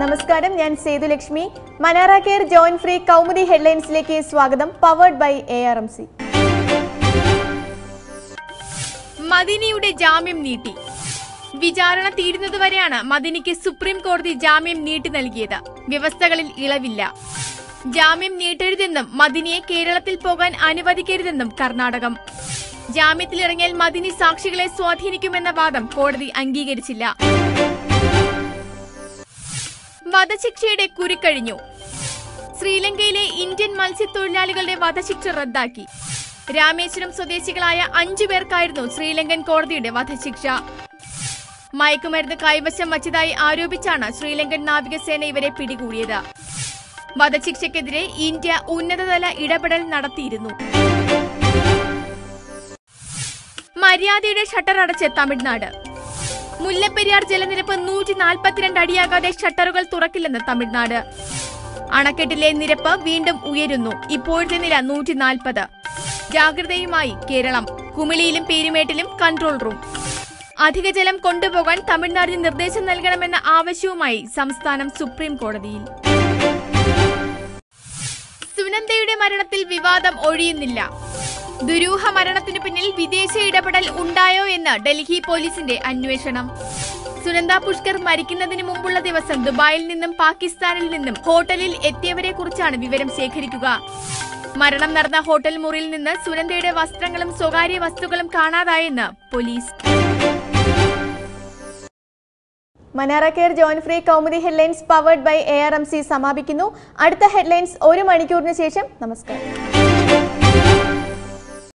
നമസ്കാരം ഞാൻ സേതുലക്ഷ്മി മനാറ കെയർ ജോയിൻ ഫ്രീ കൗമുദി ഹെഡ്ലൈൻസിലേക്ക് സ്വാഗതം powered by A R M C മദിനിയുടെ ജാമ്യം നീട്ടി വിചാരണ തീരുന്നതുവരെയാണ് മദിനിക്ക് സുപ്രീം കോടതി ജാമ്യം നീട്ടി നൽകിയത് വ്യവസ്ഥകളിൽ ഇളവില്ല ജാമ്യം നീട്ടരുതെന്നും മദിനിയെ കേരളത്തിൽ പോകാൻ അനുവദിക്കരുതെന്നും കർണാടകം ജാമ്യത്തിലിറങ്ങിയാൽ മദിനി സാക്ഷികളെ സ്വാധീനിക്കുമെന്ന വാദം കോടതി അംഗീകരിച്ചില്ല വധശിക്ഷയുടെ കുരുക്കഴിഞ്ഞു ശ്രീലങ്കയിലെ ഇന്ത്യൻ മത്സ്യത്തൊഴിലാളികളുടെ വധശിക്ഷ റദ്ദാക്കി രാമേശ്വരം സ്വദേശികളായ അഞ്ചു പേർക്കായിരുന്നു ശ്രീലങ്കൻ കോടതിയുടെ വധശിക്ഷ മയക്കുമരുന്ന് കൈവശം വച്ചതായി ആരോപിച്ചാണ് ശ്രീലങ്കൻ നാവികസേന ഇവരെ പിടികൂടിയത് വധശിക്ഷയ്ക്കെതിരെ ഇന്ത്യ ഉന്നതതല ഇടപെടൽ നടത്തിയിരുന്നു മര്യാദയുടെ ഷട്ടർ അടച്ച് തമിഴ്നാട് മുല്ലപ്പെരിയാർ ജലനിരപ്പ് നൂറ്റി നാൽപ്പത്തിരണ്ട് അടിയാകാതെ ഷട്ടറുകൾ തുറക്കില്ലെന്ന് തമിഴ്നാട് അണക്കെട്ടിലെ നിരപ്പ് വീണ്ടും ഉയരുന്നു ഇപ്പോഴത്തെ നില നൂറ്റി നാൽപ്പത് ജാഗ്രതയുമായി കേരളം കുമിളിയിലും പീരുമേട്ടിലും കൺട്രോൾ റൂം അധിക ജലം കൊണ്ടുപോകാൻ തമിഴ്നാടിന് നിർദ്ദേശം നൽകണമെന്ന ആവശ്യവുമായി സംസ്ഥാനം സുപ്രീം കോടതിയിൽ സുനന്ദയുടെ മരണത്തിൽ വിവാദം ഒഴിയുന്നില്ല ദുരൂഹ മരണത്തിനു പിന്നിൽ വിദേശ ഇടപെടൽ ഉണ്ടായോ എന്ന് ഡൽഹി പോലീസിന്റെ അന്വേഷണം സുനന്ദ പുഷ്കർ മരിക്കുന്നതിന് മുമ്പുള്ള ദിവസം ദുബായിൽ നിന്നും പാകിസ്ഥാനിൽ നിന്നും ഹോട്ടലിൽ എത്തിയവരെ കുറിച്ചാണ് വിവരം ശേഖരിക്കുക മരണം നടന്ന ഹോട്ടൽ മുറിയിൽ നിന്ന് സുനന്ദയുടെ വസ്ത്രങ്ങളും സ്വകാര്യ വസ്തുക്കളും കാണാതായെന്ന് പോലീസ് മനാറ കെയർ ജോയിൻ ഫ്രീ Kaumudi headlines powered by A R M C സമാപിക്കുന്നു അടുത്ത ഹെഡ്ലൈൻസ് ഒരു മണിക്കൂറിന് ശേഷം നമസ്കാരം